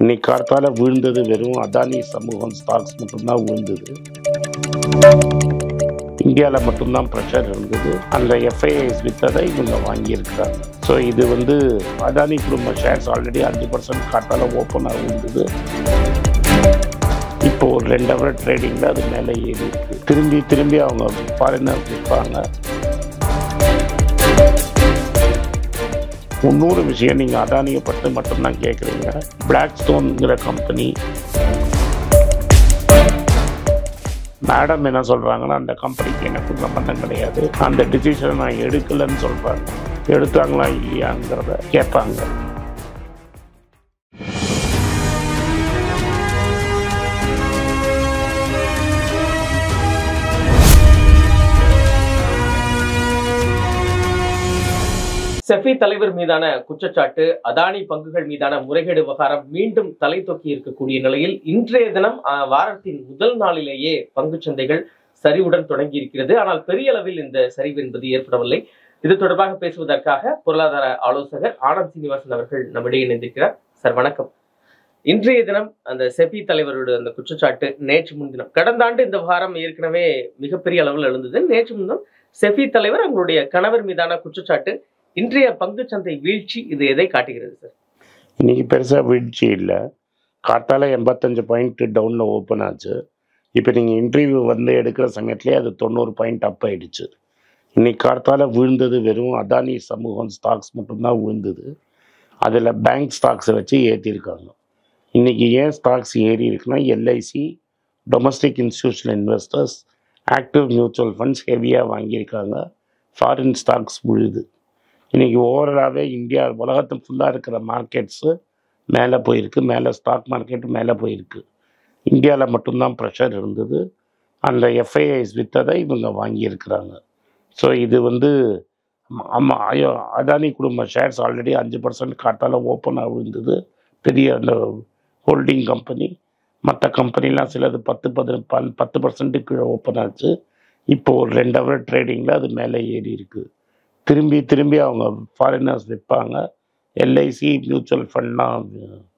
இன்னைக்கு காலத்தால விழுந்தது வெறும் அதானி சமூகம் ஸ்டாக்ஸ் மட்டும்தான் விழுந்தது இந்தியாவில் மட்டும்தான் ப்ரெஷர் இருந்தது அந்த எஃப்ஐஐஸ் வித்ததை இவங்க வாங்கியிருக்கிறாங்க ஸோ இது வந்து அதானி குடும்ப ஷேர்ஸ் ஆல்ரெடி அஞ்சு பர்சன்ட் காட்டால ஓப்பனாக இருந்தது இப்போ ஒரு ரெண்டு ஹவர் ட்ரேடிங்கில் அது மேலே ஏறி இருக்கு திரும்பி திரும்பி அவங்க ஃபாரினர் விற்பாங்க இன்னொரு விஷயம் நீங்கள் அதானியை பற்றி மட்டும்தான் கேட்குறீங்க பிளாக் ஸ்டோன்ங்கிற கம்பெனி மேடம் என்ன சொல்கிறாங்கன்னா அந்த கம்பெனிக்கு எனக்கு சம்மந்தம் கிடையாது அந்த டிசிஷனை நான் எடுக்கலைன்னு சொல்கிறாங்க எடுத்தாங்களா இல்லையாங்கிறத கேட்பாங்க செஃபி தலைவர் மீதான குற்றச்சாட்டு அதானி பங்குகள் மீதான முறைகேடு விவகாரம் மீண்டும் தலை தூக்கி இருக்கக்கூடிய நிலையில் இன்றைய தினம் அஹ், வாரத்தின் முதல் நாளிலேயே பங்குச் சந்தைகள் சரிவுடன் தொடங்கி இருக்கிறது ஆனால் பெரிய அளவில் இந்த சரிவு என்பது ஏற்படவில்லை இது தொடர்பாக பேசுவதற்காக பொருளாதார ஆலோசகர் ஆனந்த் சீனிவாசன் அவர்கள் நம்மிடையே இணைந்திருக்கிறார் சார் வணக்கம் இன்றைய தினம் அந்த செபி தலைவரோட அந்த குற்றச்சாட்டு நேற்று முன்தினம் கடந்த ஆண்டு இந்த விவகாரம் ஏற்கனவே மிகப்பெரிய அளவில் எழுந்தது நேற்று முன்தினம் செபி தலைவர் அவங்களுடைய கணவர் மீதான குற்றச்சாட்டு இன்றைய பங்குச்சந்தை வீழ்ச்சி இது எதை காட்டுகிறது சார் இன்னைக்கு பெருசாக வீழ்ச்சி இல்லை காட்டால எண்பத்தஞ்சு பாயிண்ட் டவுனில் ஓப்பன் ஆச்சு இப்போ நீங்கள் இன்டர்வியூ வந்து எடுக்கிற சமயத்துலேயே அது தொண்ணூறு பாயிண்ட் அப் ஆயிடுச்சு இன்னைக்கு காலத்தால விழுந்தது வெறும் அதானி சமூகம் ஸ்டாக்ஸ் மட்டும்தான் விழுந்தது அதில் பேங்க் ஸ்டாக்ஸை வச்சு ஏற்றிருக்காங்க இன்னைக்கு ஏன் ஸ்டாக்ஸ் ஏறி இருக்குன்னா LIC domestic institutional investors active mutual funds ஹெவியாக வாங்கியிருக்காங்க ஃபாரின் ஸ்டாக்ஸ் விழுது இன்னைக்கு ஓவராலாகவே இந்தியா உலகத்து ஃபுல்லாக இருக்கிற மார்க்கெட்ஸு மேலே போயிருக்கு மேலே ஸ்டாக் மார்க்கெட் மேலே போயிருக்கு இந்தியாவில் மட்டும்தான் ப்ரெஷர் இருந்தது அந்த எஃப்ஐஐஸ் வித்ததை இவங்க வாங்கியிருக்கிறாங்க ஸோ இது வந்து ஆமாம் ஐயோ அதானி குடும்ப ஷேர்ஸ் ஆல்ரெடி அஞ்சு பர்சன்ட் காட்டால ஓப்பனாக விழுந்தது பெரிய அந்த ஹோல்டிங் கம்பெனி மற்ற கம்பெனிலாம் சிலது பத்து பது பன் பத்து பர்சன்ட்டு கீழே ஓப்பன் ஆச்சு இப்போ ஒரு ரெண்டு ஹவர் ட்ரேடிங்கில் அது மேலே ஏறி இருக்குது திரும்பி திரும்பி அவங்க ஃபாரினர்ஸ் விற்பாங்க எல்ஐசி மியூச்சுவல் ஃபண்ட்லாம்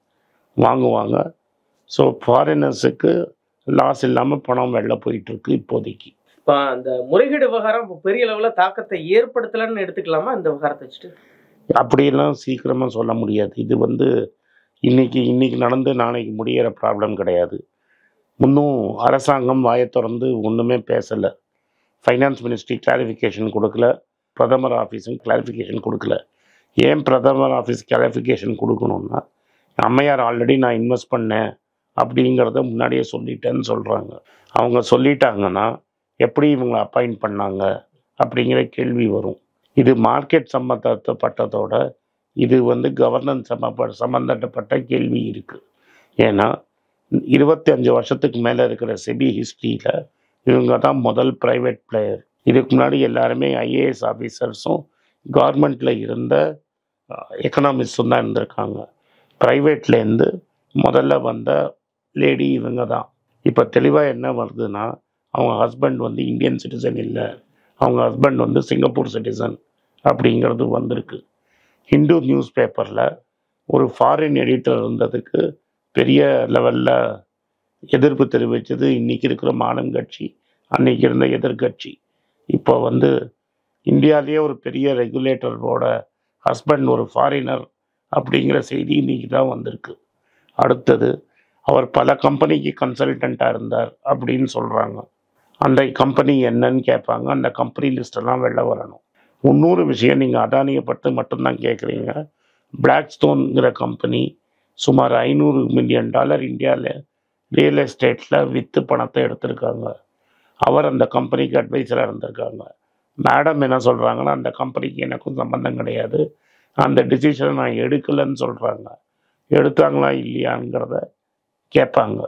வாங்குவாங்க ஸோ ஃபாரினர்ஸுக்கு லாஸ் இல்லாமல் பணம் வெளில போயிட்டுருக்கு இப்போதைக்கு இப்ப அந்த முறைகேடு விவகாரம் இப்ப பெரிய அளவுல தாக்கத்தை ஏற்படுத்தலன்னு எடுத்துக்கலாமா இந்த விவகாரத்தை வச்சுட்டு அப்படியெல்லாம் சீக்கிரமாக சொல்ல முடியாது இது வந்து இன்னைக்கு இன்னைக்கு நடந்து நாளைக்கு முடியிற ப்ராப்ளம் கிடையாது இன்னும் அரசாங்கம் வாயை திறந்து ஒன்றுமே பேசலை ஃபைனான்ஸ் மினிஸ்ட்ரி கிளாரிஃபிகேஷன் கொடுக்கல பிரதமர் ஆஃபீஸும் கிளாரிஃபிகேஷன் கொடுக்கல ஏன் பிரதமர் ஆஃபீஸ் கிளாரிஃபிகேஷன் கொடுக்கணும்னா அம்மையார் ஆல்ரெடி நான் இன்வெஸ்ட் பண்ணேன் அப்படிங்கிறத முன்னாடியே சொல்லிட்டேன்னு சொல்கிறாங்க அவங்க சொல்லிட்டாங்கன்னா எப்படி இவங்களை அப்பாயிண்ட் பண்ணாங்க அப்படிங்கிற கேள்வி வரும் இது மார்க்கெட் சம்மந்தப்பட்டதோட இது வந்து கவர்னன்ஸ் சம்மப்ப சம்மந்தப்பட்ட கேள்வி இருக்குது ஏன்னா இருபத்தி அஞ்சு வருஷத்துக்கு மேலே இருக்கிற செபி ஹிஸ்ட்ரியில் இவங்க தான் முதல் ப்ரைவேட் பிளேயர் இதுக்கு முன்னாடி எல்லாருமே ஐஏஎஸ் ஆஃபீஸர்ஸும் கவர்மெண்ட்டில் இருந்த எக்கனாமிஸ்டும் தான் இருந்திருக்காங்க ப்ரைவேட்லேருந்து முதல்ல வந்த லேடி இவங்க தான் இப்போ தெளிவாக என்ன வருதுன்னா அவங்க ஹஸ்பண்ட் வந்து இந்தியன் சிட்டிசன் இல்லை அவங்க ஹஸ்பண்ட் வந்து சிங்கப்பூர் சிட்டிசன் அப்படிங்கிறது வந்திருக்கு ஹிந்து நியூஸ் பேப்பரில் ஒரு ஃபாரின் எடிட்டர் இருந்ததுக்கு பெரிய லெவலில் எதிர்ப்பு தெரிவித்தது இன்னைக்கு இருக்கிற மாநிலங்கட்சி அன்னைக்கு இருந்த எதிர்க்கட்சி இப்போ வந்து இந்தியாவிலேயே ஒரு பெரிய ரெகுலேட்டரோட ஹஸ்பண்ட் ஒரு ஃபாரினர் அப்படிங்கிற செய்தி இன்னைக்கு தான் வந்திருக்கு அடுத்தது அவர் பல கம்பெனிக்கு கன்சல்டண்ட்டாக இருந்தார் அப்படின்னு சொல்கிறாங்க அந்த கம்பெனி என்னன்னு கேட்பாங்க அந்த கம்பெனி லிஸ்டெல்லாம் வெளில வரணும் இன்னொரு விஷயம் நீங்கள் அதானியை பற்றி மட்டும்தான் கேட்குறீங்க பிளாக் ஸ்டோன்ங்கிற கம்பெனி சுமார் ஐநூறு மில்லியன் டாலர் இந்தியாவில் ரியல் எஸ்டேட்டில் விற்று பணத்தை எடுத்திருக்காங்க அவர் அந்த கம்பெனிக்கு அட்வைசராக இருந்திருக்காங்க மேடம் என்ன சொல்கிறாங்கன்னா அந்த கம்பெனிக்கு எனக்கும் சம்மந்தம் கிடையாது அந்த டிசிஷனை நான் எடுக்கலைன்னு சொல்கிறாங்க எடுத்தாங்களா இல்லையாங்கிறத கேட்பாங்க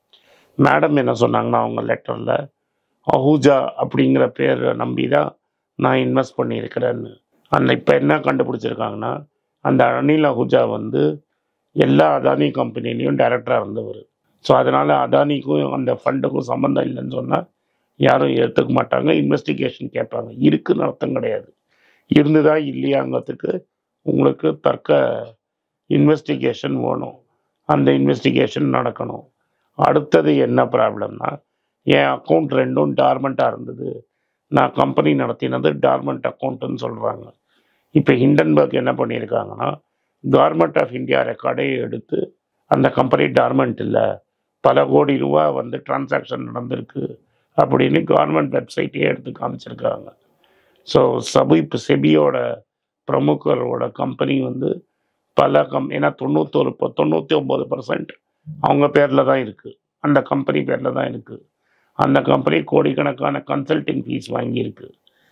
மேடம் என்ன சொன்னாங்கன்னா அவங்க லெட்டரில் அஹூஜா அப்படிங்கிற பேர் நம்பி தான் நான் இன்வெஸ்ட் பண்ணியிருக்கிறேன்னு அந்த இப்போ என்ன கண்டுபிடிச்சிருக்காங்கன்னா அந்த அனில் அஹூஜா வந்து எல்லா அதானி கம்பெனிலையும் டைரக்டராக இருந்தவர் ஸோ அதனால் அதானிக்கும் அந்த ஃபண்டுக்கும் சம்மந்தம் இல்லைன்னு சொன்னால் யாரும் ஏற்றுக்க மாட்டாங்க இன்வெஸ்டிகேஷன் கேட்பாங்க இருக்குன்னு அர்த்தம் கிடையாது இருந்ததா இல்லையாங்கிறதுக்கு உங்களுக்கு தர்க்க இன்வெஸ்டிகேஷன் வேணும் அந்த இன்வெஸ்டிகேஷன் நடக்கணும் அடுத்தது என்ன ப்ராப்ளம்னா என் அக்கௌண்ட் ரெண்டும் டார்மெண்ட்டாக இருந்தது நான் கம்பெனி நடத்தினது டார்மெண்ட் அக்கௌண்ட்டுன்னு சொல்கிறாங்க இப்போ ஹிண்டன்பர்க் என்ன பண்ணியிருக்காங்கன்னா கவர்மெண்ட் ஆஃப் இந்தியா ரெக்கார்டே எடுத்து அந்த கம்பெனி டார்மெண்ட் இல்லை பல கோடி ரூபா வந்து டிரான்சாக்ஷன் நடந்திருக்கு அப்படின்னு கவர்மெண்ட் வெப்சைட்டே எடுத்து காமிச்சிருக்காங்க ஸோ சபி இப்போ செபியோட பிரமுகரோட கம்பெனி வந்து பல கம் ஏன்னா தொண்ணூத்தொரு இப்போ தொண்ணூற்றி ஒம்பது பர்சன்ட் அவங்க பேரில் தான் இருக்குது அந்த கம்பெனி பேரில் தான் இருக்குது அந்த கம்பெனி கோடிக்கணக்கான கன்சல்டிங் ஃபீஸ் வாங்கியிருக்கு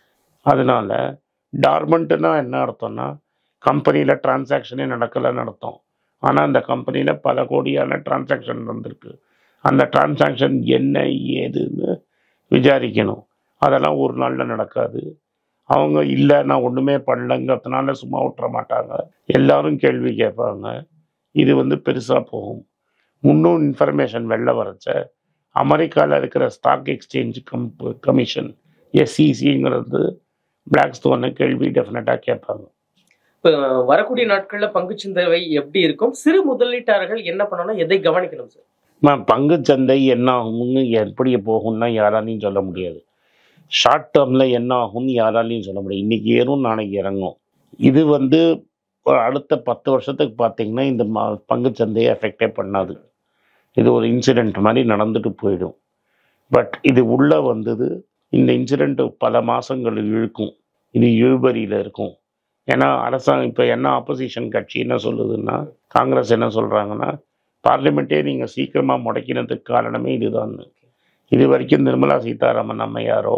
அதனால டார்மெண்ட்டுனா என்ன அர்த்தம்னா கம்பெனியில் டிரான்சாக்ஷனே நடக்கலைன்னு அர்த்தம் ஆனால் அந்த கம்பெனியில் பல கோடியான டிரான்சாக்ஷன் நடந்திருக்கு அந்த டிரான்சாக்ஷன் என்ன ஏதுன்னு விசாரிக்கணும் அதெல்லாம் ஒரு நாளில் நடக்காது அவங்க இல்லை நான் ஒன்றுமே பண்ணலங்கிறதுனால சும்மா விட்டுற மாட்டாங்க எல்லாரும் கேள்வி கேட்பாங்க இது வந்து பெருசாக போகும் இன்னும் இன்ஃபர்மேஷன் வெளில வரச்ச அமெரிக்காவில் இருக்கிற ஸ்டாக் எக்ஸ்சேஞ்ச் கம் கமிஷன் எஸ்சிசிங்கிறது பிளாக் ஸ்டோனை கேள்வி டெஃபினட்டாக கேட்பாங்க இப்ப வரக்கூடிய நாட்கள்ல பங்குச்சந்தை எப்படி இருக்கும் சிறு முதலீட்டாளர்கள் என்ன பண்ணணும் எதை கவனிக்கணும் சார் மேம் பங்குச்சந்தை என்ன ஆகும்னு எப்படி போகும்னா யாராலையும் சொல்ல முடியாது ஷார்ட் டேர்மில் என்ன ஆகும்னு யாராலையும் சொல்ல முடியாது இன்றைக்கி ஏறும் நாளைக்கு இறங்கும் இது வந்து ஒரு அடுத்த பத்து வருஷத்துக்கு பார்த்தீங்கன்னா இந்த ம பங்குச்சந்தையை எஃபெக்டே பண்ணாது இது ஒரு இன்சிடெண்ட் மாதிரி நடந்துட்டு போயிடும் பட் இது உள்ளே வந்தது இந்த இன்சிடெண்ட்டு பல மாதங்கள் இழுக்கும் இது இழுபறியில் இருக்கும் ஏன்னா அரசாங்கம் இப்போ என்ன ஆப்போசிஷன் கட்சி என்ன சொல்லுதுன்னா காங்கிரஸ் என்ன சொல்கிறாங்கன்னா பார்லிமெண்ட்டே நீங்கள் சீக்கிரமாக முடக்கினதுக்கு காரணமே இதுதான் இது வரைக்கும் நிர்மலா சீதாராமன் அம்மையாரோ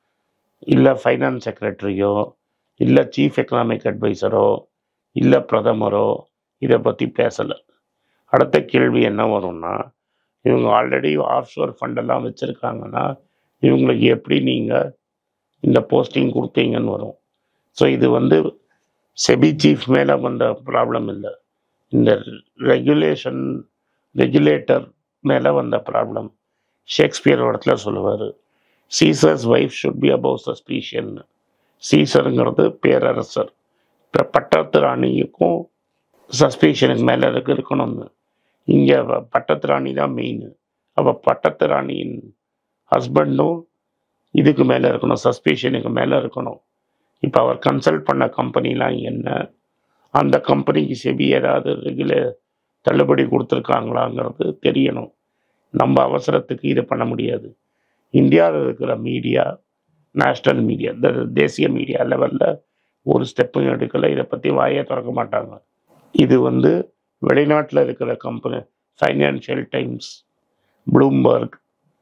இல்லை ஃபைனான்ஸ் செக்ரட்டரியோ இல்லை சீஃப் எக்கனாமிக் அட்வைசரோ இல்லை பிரதமரோ இதை பற்றி பேசலை அடுத்த கேள்வி என்ன வரும்னா இவங்க ஆல்ரெடி ஆஃப்ஷோர் ஃபண்டெல்லாம் வச்சுருக்காங்கன்னா இவங்களுக்கு எப்படி நீங்கள் இந்த போஸ்டிங் கொடுத்தீங்கன்னு வரும் ஸோ இது வந்து செபி சீஃப் மேலே வந்த ப்ராப்ளம் இல்லை இந்த ரெகுலேஷன் ரெகுலேட்டர் மேலே வந்த ப்ராப்ளம் ஷேக்ஸ்பியர் இடத்துல சொல்லுவார் Caesar's wife should be above suspicion சீசருங்கிறது பேரரசர் இப்போ பட்டத்து ராணிக்கும் சஸ்பீஷனுக்கு மேலே இருக்கு இருக்கணும்னு இங்கே பட்டத்து ராணி தான் மெயின் அப்போ பட்டத்து ராணியின் ஹஸ்பண்டும் இதுக்கு மேலே இருக்கணும் சஸ்பீஷனுக்கு மேலே இருக்கணும் இப்போ அவர் கன்சல்ட் பண்ண கம்பெனிலாம் என்ன அந்த கம்பெனிக்கு செபி ஏதாவது ரெகுலே தள்ளுபடி கொடுத்துருக்காங்களாங்கிறது தெரியணும் நம்ம அவசரத்துக்கு இதை பண்ண முடியாது இந்தியாவில் இருக்கிற மீடியா நேஷ்னல் மீடியா இந்த தேசிய மீடியா லெவலில் ஒரு ஸ்டெப்பும் எடுக்கலை இதை பற்றி வாயே திறக்க மாட்டாங்க இது வந்து வெளிநாட்டில் இருக்கிற company Financial Times Bloomberg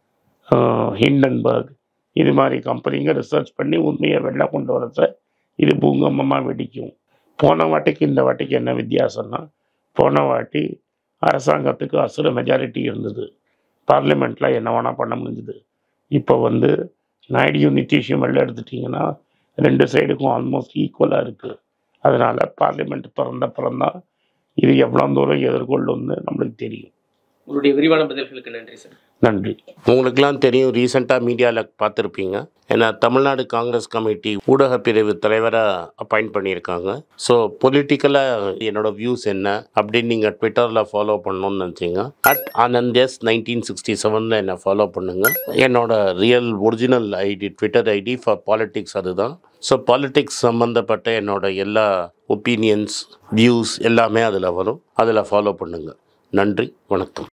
Hindenburg இது மாதிரி கம்பெனிங்க ரிசர்ச் பண்ணி உண்மையை வெளில கொண்டு வரச்ச இது பூங்கம்பமாக வெடிக்கும் போன வாட்டிக்கு இந்த வாட்டிக்கு என்ன வித்தியாசம்னா போன வாட்டி அரசாங்கத்துக்கு அசுர மெஜாரிட்டி இருந்தது பார்லிமெண்ட்டில் என்ன வேணால் பண்ண முடிஞ்சுது இப்போ வந்து நாயுடியும் நிதிஷும் வெளில எடுத்துட்டிங்கன்னா ரெண்டு சைடுக்கும் ஆல்மோஸ்ட் ஈக்குவலாக இருக்குது அதனால் பார்லிமெண்ட் திறந்த பிறந்தான் இது எவ்வளோ தூரம் எதிர்கொள்ளும்னு நம்மளுக்கு தெரியும் உங்களுடைய விரிவான பதில்களுக்கு நன்றி சார் நன்றி உங்களுக்கெல்லாம் தெரியும் ரீசெண்டாக மீடியாவில் பார்த்துருப்பீங்க ஏன்னா தமிழ்நாடு காங்கிரஸ் கமிட்டி ஊடக பிரிவு தலைவராக அப்பாயிண்ட் பண்ணியிருக்காங்க ஸோ பொலிட்டிக்கலாக என்னோட வியூஸ் என்ன அப்படின்னு நீங்கள் ட்விட்டரில் ஃபாலோ பண்ணணும்னு நினச்சிங்க அட் ஆனந்தஸ் நைன்டீன் சிக்ஸ்டி செவனில் என்னை ஃபாலோ பண்ணுங்க என்னோட real original ID Twitter ID for politics அதுதான் ஸோ பாலிட்டிக்ஸ் சம்மந்தப்பட்ட என்னோட எல்லா ஒப்பீனியன்ஸ் வியூஸ் எல்லாமே அதில் வரும் அதில் ஃபாலோ பண்ணுங்கள் நன்றி வணக்கம்